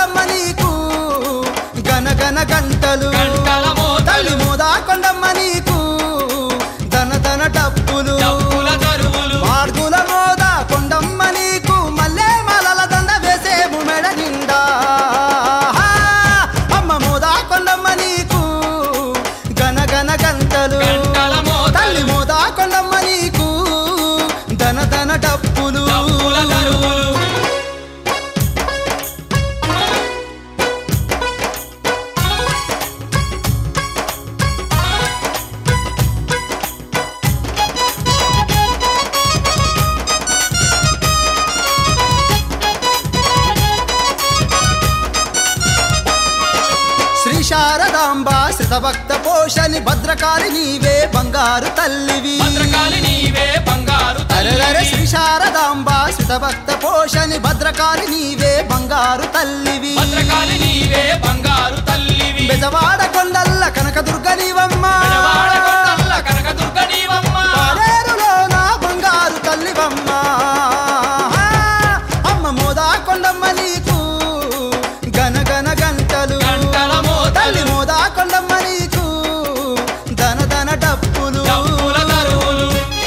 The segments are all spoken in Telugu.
కొండమ్మ నీకు గన గన గంటలు గంటల మోతలు. తల్లి మోదా కొండమ్మ నీకు ధన ధన డప్పులు డప్పుల దరువులు మార్గుల మోద కొండమ్మ నీకు మల్లె మలల దండ వేసేము మెడ నిండా హా! అమ్మ మోద కొండమ్మ నీకు గన గన గంటలు గంటల మోతలు. తల్లి మోద కొండమ్మ నీకు ధన ధన డప్పులు డప్పుల దరువులు శ్రీ శారదాంబ శ్రితభక్త పోషని భద్రకాళి నీవే బంగారు తల్లివి భద్రకాళి నీవే బంగారు అరెరరె తల్లివి. శ్రీ శారదాంబ శ్రితభక్త పోషని భద్రకాళి నీవే బంగారు తల్లివి భద్రకాళి నీవే బంగారు తల్లివి బెజవాడ కొండల్ల కనకదుర్గ నీవమ్మ పెదవాడ కొండల్ల కనకదుర్గ నీవమ్మ పాలేరులోన బంగారు తల్లివమ్మ అమ్మ మోదా కొండమ్మ నీకు గన గన గంటలు గంటల మోతలు. తల్లి మోదా కొండమ్మ నీకు ధన ధన డప్పులు డప్పుల దరువులు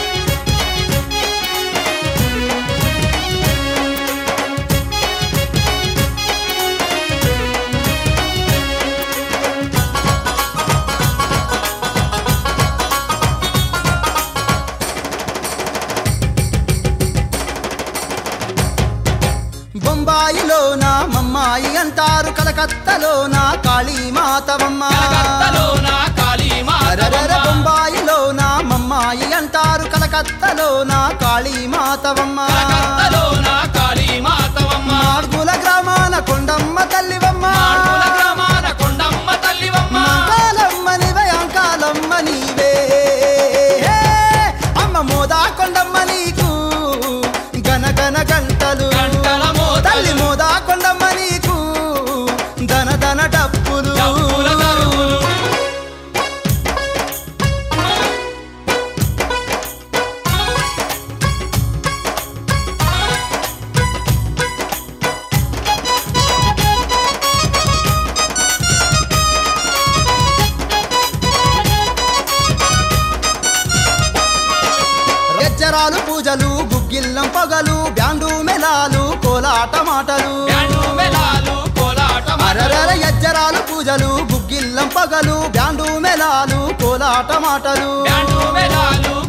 బొంబాయిలోన మమ్మాయి అంటారు కలకత్తలోన కాళీమాతవమ్మ కలకత్తలోన కాళీ అరెరెరె మాతవమ్మ బొంబాయిలోన మమ్మాయి అంటారు కలకత్తలోన కాళీమాతవమ్మ కలకత్తలోన కాళీ మాతవమ్మ మార్గుల గ్రామాన కొండమ్మ తల్లివమ్మ మాడుగుల గ్రామాన కొండమ్మ తల్లివమ్మ మంగళమ్మ నీవే అంకాలమ్మ నీవే హే! అమ్మ మోదా కొండమ్మ నీకు గన గన గంటలు గంటల మోతలు. తల్లి మోదా కొండమ్మ నీకు ధన ధన డప్పులు డప్పుల దరువులు గజ్జరాలు పూజలు గుగ్గిల్లం పొగలు బ్యాండు మెలాలు కోలాట మాటలు బ్యాండు మెలాలు కోలాట అరరర యజ్జరాలు పూజలు గుగ్గిల్లం పగలు బ్యాండు మెలాలు కోలాట మాటలు బ్యాండు మెలాలు